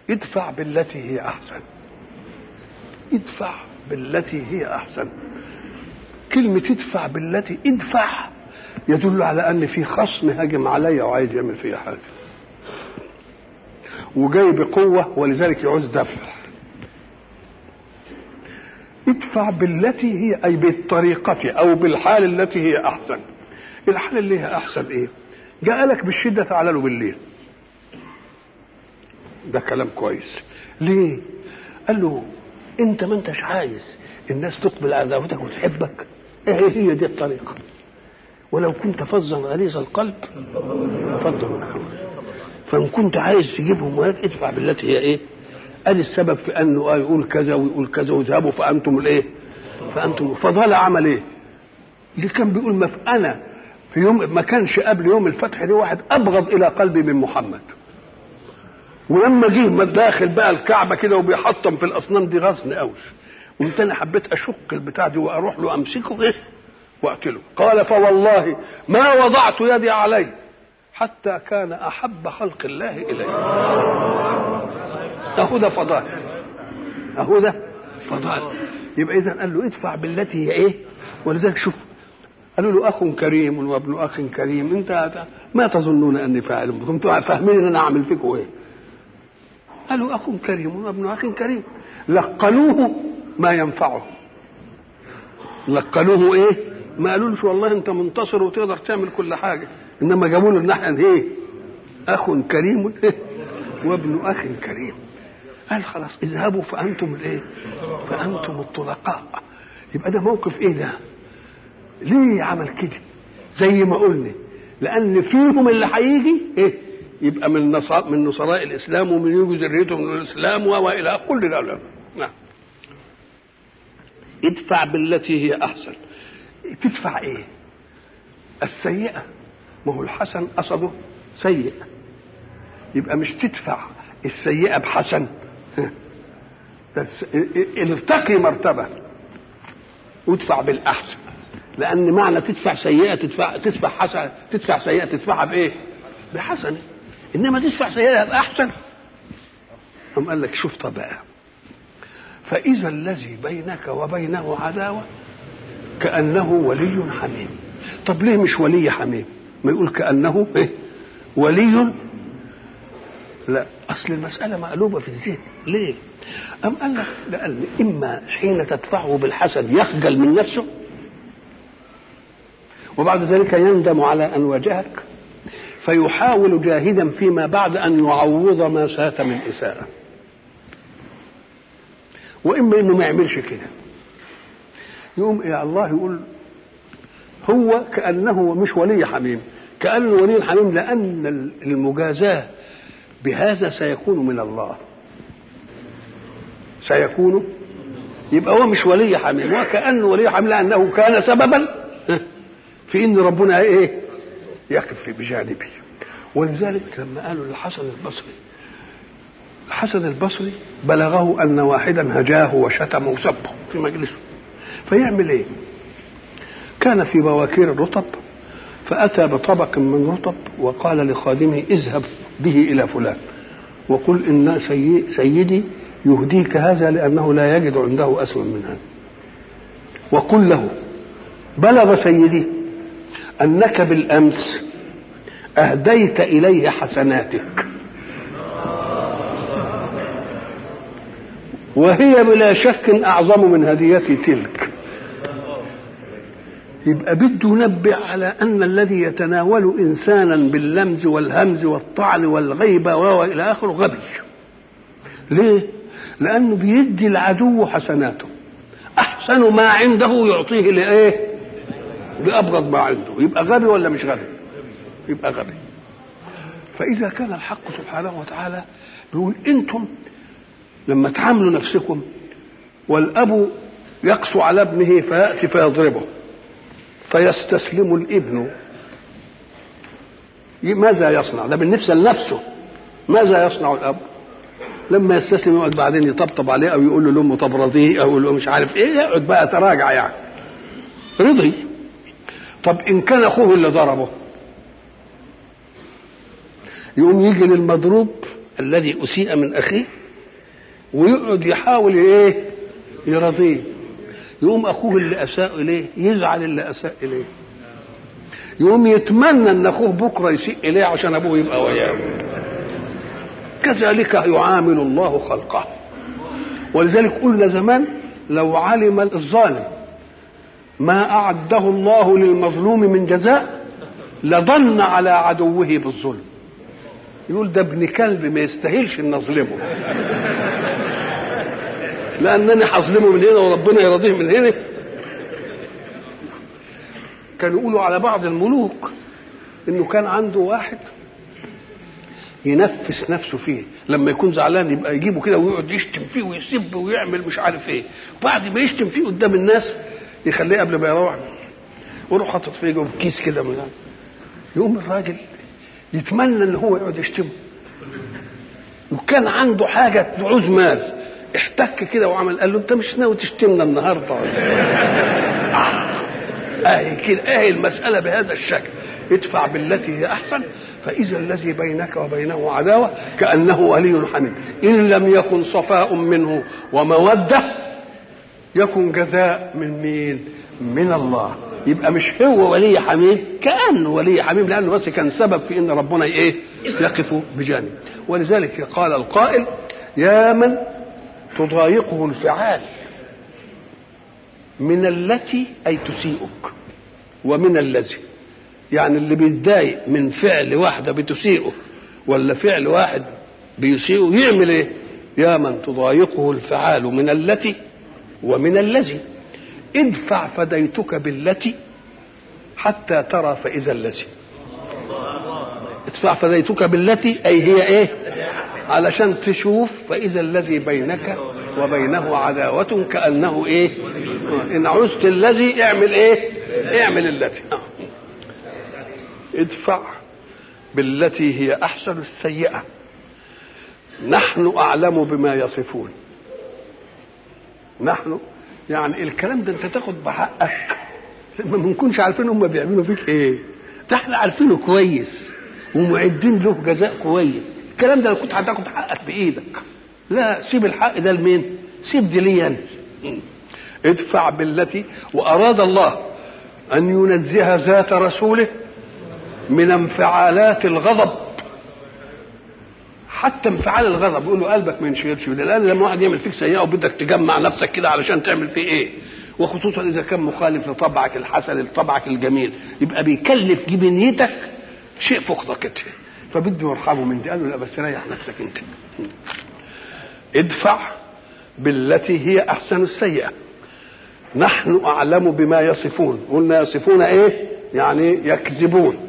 ادفع بالتي هي احسن ادفع بالتي هي احسن كلمة ادفع بالتي ادفع يدل على ان في خصم هاجم عليا وعايز يعمل فيا حاجة وجاي بقوة ولذلك يعوز دفع ادفع بالتي هي اي بالطريقة او بالحال التي هي احسن الحال اللي هي احسن ايه جاء لك بالشدة تعالى له بالليل ده كلام كويس ليه قال له انت ما انتش عايز الناس تقبل على دعوتك وتحبك ايه هي دي الطريقه ولو كنت فظا غليظ القلب فض من حولك فان كنت عايز تجيبهم وهيك ادفع بالتي هي ايه قال السبب في انه يقول كذا ويقول كذا ويذهبوا فانتم الايه فانتم فضل عمل ايه اللي كان بيقول ما انا في يوم ما كانش قبل يوم الفتح دي واحد ابغض الى قلبي من محمد ولما جه ما داخل بقى الكعبه كده وبيحطم في الاصنام دي غصن قوي قمت انا حبيت اشق البتاع دي واروح له امسكه ايه واقتله قال فوالله ما وضعت يدي عليه حتى كان احب خلق الله الي اهو ده فضائل اهو ده فضائل يبقى اذا قال له ادفع بالتي هي ايه ولذلك شوف قالوا له اخ كريم وابن اخ كريم انت ما تظنون اني فاعل كنتم فاهمين ان انا اعمل فيكم ايه قالوا اخ كريم وابن اخ كريم لقنوه ما ينفعه لقنوه ايه ما قالولش والله انت منتصر وتقدر تعمل كل حاجه انما جابوا له الناحيه ايه اخ كريم وابن اخ كريم قال خلاص اذهبوا فانتم الايه فانتم الطلقاء يبقى ده موقف ايه ده ليه عمل كده زي ما قلنا لان فيهم اللي هيجي ايه يبقى من نصار من نصراء الاسلام ومن يوجد ذريته من الاسلام والى كل ده نعم ادفع بالتي هي احسن تدفع ايه السيئه ما هو الحسن قصده سيء يبقى مش تدفع السيئه بحسن ارتقي مرتبه وادفع بالاحسن لان معنى تدفع سيئه تدفع تدفع حسنه تدفع سيئه تدفعها بايه بحسنه انما تدفع سيئه باحسن قام قال لك شوف طب بقى فإذا الذي بينك وبينه عداوة كأنه ولي حميم طب ليه مش ولي حميم ما يقول كأنه إيه؟ ولي لا أصل المسألة مقلوبة في الذهن ليه أم قال لك لأن إما حين تدفعه بالحسن يخجل من نفسه وبعد ذلك يندم على أن واجهك فيحاول جاهدا فيما بعد أن يعوض ما سات من إساءة واما انه ما يعملش كده يقوم يا الله يقول هو كانه مش ولي حميم كانه ولي حميم لان المجازاه بهذا سيكون من الله سيكون يبقى هو مش ولي حميم وكانه ولي حميم لانه كان سببا في ان ربنا ايه يقف بجانبه ولذلك لما قالوا للحسن البصري الحسن البصري بلغه ان واحدا هجاه وشتمه وسبه في مجلسه فيعمل ايه كان في بواكير الرطب فاتى بطبق من رطب وقال لخادمه اذهب به الى فلان وقل ان سي سيدي يهديك هذا لانه لا يجد عنده اسوأ من هذا وقل له بلغ سيدي انك بالامس اهديت اليه حسناتك وهي بلا شك اعظم من هديتي تلك يبقى بده ينبه على ان الذي يتناول انسانا باللمز والهمز والطعن والغيبه والى اخره غبي ليه لانه بيدي العدو حسناته احسن ما عنده يعطيه لايه لابغض ما عنده يبقى غبي ولا مش غبي يبقى غبي فاذا كان الحق سبحانه وتعالى بيقول انتم لما تعاملوا نفسكم والاب يقسو على ابنه فياتي فيضربه فيستسلم الابن ماذا يصنع ده بالنفس لنفسه ماذا يصنع الاب لما يستسلم يقعد بعدين يطبطب عليه او يقول له لامه طب رضيه او يقول له مش عارف ايه يقعد بقى يتراجع يعني رضي طب ان كان اخوه اللي ضربه يقوم يجي للمضروب الذي اسيء من اخيه ويقعد يحاول ايه يرضيه يقوم اخوه اللي اساء اليه يزعل اللي اساء اليه يقوم يتمنى ان اخوه بكره يسيء اليه عشان ابوه يبقى وياه كذلك يعامل الله خلقه ولذلك قلنا زمان لو علم الظالم ما اعده الله للمظلوم من جزاء لظن على عدوه بالظلم يقول ده ابن كلب ما يستاهلش ان اظلمه لانني هظلمه من هنا وربنا يرضيه من هنا كانوا يقولوا على بعض الملوك انه كان عنده واحد ينفس نفسه فيه لما يكون زعلان يبقى يجيبه كده ويقعد يشتم فيه ويسب ويعمل مش عارف ايه بعد ما يشتم فيه قدام الناس يخليه قبل ما يروح ويروح حاطط فيه جوه كيس كده من يقوم الراجل يتمنى ان هو يقعد يشتمه وكان عنده حاجه تعوز مال احتك كده وعمل قال له انت مش ناوي تشتمنا النهارده اهي كده اهي المساله بهذا الشكل ادفع بالتي هي احسن فاذا الذي بينك وبينه عداوه كانه ولي حميد ان لم يكن صفاء منه وموده يكن جزاء من مين من الله يبقى مش هو ولي حميم كانه ولي حميم لانه بس كان سبب في ان ربنا ايه يقف بجانب ولذلك قال القائل يا من تضايقه الفعال من التي اي تسيئك ومن الذي يعني اللي بيتضايق من فعل واحده بتسيئه ولا فعل واحد بيسيئه يعمل ايه يا من تضايقه الفعال من التي ومن الذي ادفع فديتك بالتي حتى ترى فإذا الذي ادفع فديتك بالتي أي هي إيه علشان تشوف فإذا الذي بينك وبينه عداوة كأنه إيه إن عزت الذي اعمل إيه اعمل التي ادفع بالتي هي أحسن السيئة نحن أعلم بما يصفون نحن يعني الكلام ده انت تاخد بحقك ما بنكونش عارفين هم بيعملوا فيك ايه ده احنا عارفينه كويس ومعدين له جزاء كويس الكلام ده كنت هتاخد حقك بايدك لا سيب الحق ده لمين سيب دي لي ادفع بالتي واراد الله ان ينزه ذات رسوله من انفعالات الغضب حتى انفعال الغضب يقول له قلبك ما ينشغلش الان لما واحد يعمل فيك سيئه وبدك تجمع نفسك كده علشان تعمل فيه ايه وخصوصا اذا كان مخالف لطبعك الحسن لطبعك الجميل يبقى بيكلف جبنيتك شيء فوق طاقته فبده يرحمه من دي قال له لا بس ريح نفسك انت ادفع بالتي هي احسن السيئه نحن اعلم بما يصفون قلنا يصفون ايه يعني يكذبون